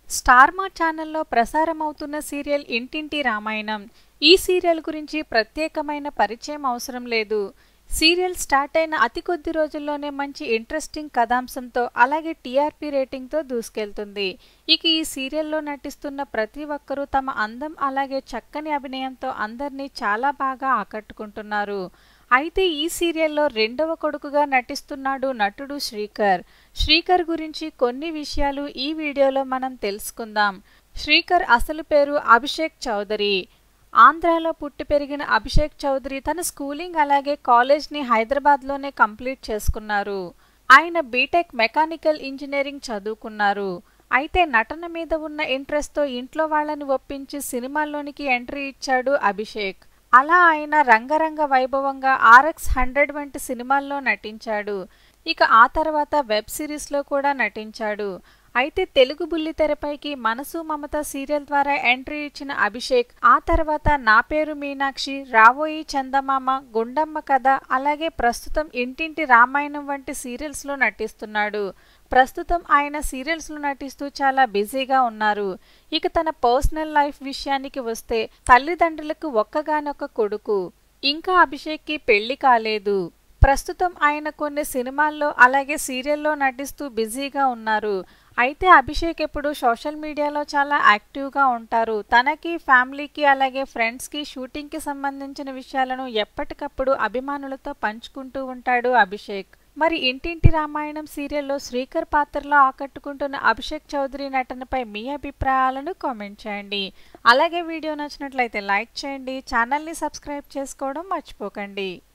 star మా ఛానల్లో ప్రసారమవుతున్న serial ఇంటింటి రామాయణం ఈ సీరియల్ గురించి ప్రత్యేకమైన పరిచయం అవసరం లేదు సీరియల్ స్టార్ట్ అయిన అతి కొద్ది రోజుల్లోనే మంచి ఇంట్రెస్టింగ్ కథాంశంతో అలాగే టీఆర్పీ రేటింగ్తో దూసుకెళ్తుంది ఇక ఈ సీరియల్లో నటిస్తున్న ప్రతి ఒక్కరూ తమ అందం అలాగే చక్కని అభినయంతో అందరినీ చాలా బాగా ఆకట్టుకుంటున్నారు అయితే ఈ సీరియల్లో రెండవ కొడుకుగా నటిస్తున్నాడు నటుడు శ్రీకర్ శ్రీకర్ గురించి కొన్ని విషయాలు ఈ వీడియోలో మనం తెలుసుకుందాం శ్రీకర్ అసలు పేరు అభిషేక్ చౌదరి ఆంధ్రాలో పుట్టి పెరిగిన అభిషేక్ చౌదరి తన స్కూలింగ్ అలాగే కాలేజ్ని హైదరాబాద్లోనే కంప్లీట్ చేసుకున్నారు ఆయన బీటెక్ మెకానికల్ ఇంజనీరింగ్ చదువుకున్నారు అయితే నటన మీద ఉన్న ఇంట్రెస్ట్తో ఇంట్లో వాళ్ళని ఒప్పించి సినిమాల్లోనికి ఎంట్రీ ఇచ్చాడు అభిషేక్ అలా ఆయన రంగరంగ వైభవంగా ఆర్ఎక్స్ హండ్రెడ్ వంటి సినిమాల్లో నటించాడు ఇక ఆ తర్వాత వెబ్ సిరీస్లో కూడా నటించాడు అయితే తెలుగు బుల్లితెరపైకి మనసు మమత సీరియల్ ద్వారా ఎంట్రీ ఇచ్చిన అభిషేక్ ఆ తర్వాత నా పేరు మీనాక్షి రావోయి చందమామ గుండమ్మ కథ అలాగే ప్రస్తుతం ఇంటింటి రామాయణం వంటి సీరియల్స్లో నటిస్తున్నాడు ప్రస్తుతం ఆయన సీరియల్స్లో నటిస్తూ చాలా బిజీగా ఉన్నారు ఇక తన పర్సనల్ లైఫ్ విషయానికి వస్తే తల్లిదండ్రులకు ఒక్కగానొక్క కొడుకు ఇంకా అభిషేక్కి పెళ్లి కాలేదు ప్రస్తుతం ఆయన కొన్ని సినిమాల్లో అలాగే సీరియల్లో నటిస్తూ బిజీగా ఉన్నారు అయితే అభిషేక్ ఎప్పుడు సోషల్ మీడియాలో చాలా యాక్టివ్గా ఉంటారు తనకి ఫ్యామిలీకి అలాగే ఫ్రెండ్స్కి షూటింగ్కి సంబంధించిన విషయాలను ఎప్పటికప్పుడు అభిమానులతో పంచుకుంటూ ఉంటాడు అభిషేక్ మరి ఇంటింటి రామాయణం సీరియల్లో శ్రీకర్ పాత్రలో ఆకట్టుకుంటున్న అభిషేక్ చౌదరి నటనపై మీ అభిప్రాయాలను కామెంట్ చేయండి అలాగే వీడియో నచ్చినట్లయితే లైక్ చేయండి ఛానల్ని సబ్స్క్రైబ్ చేసుకోవడం మర్చిపోకండి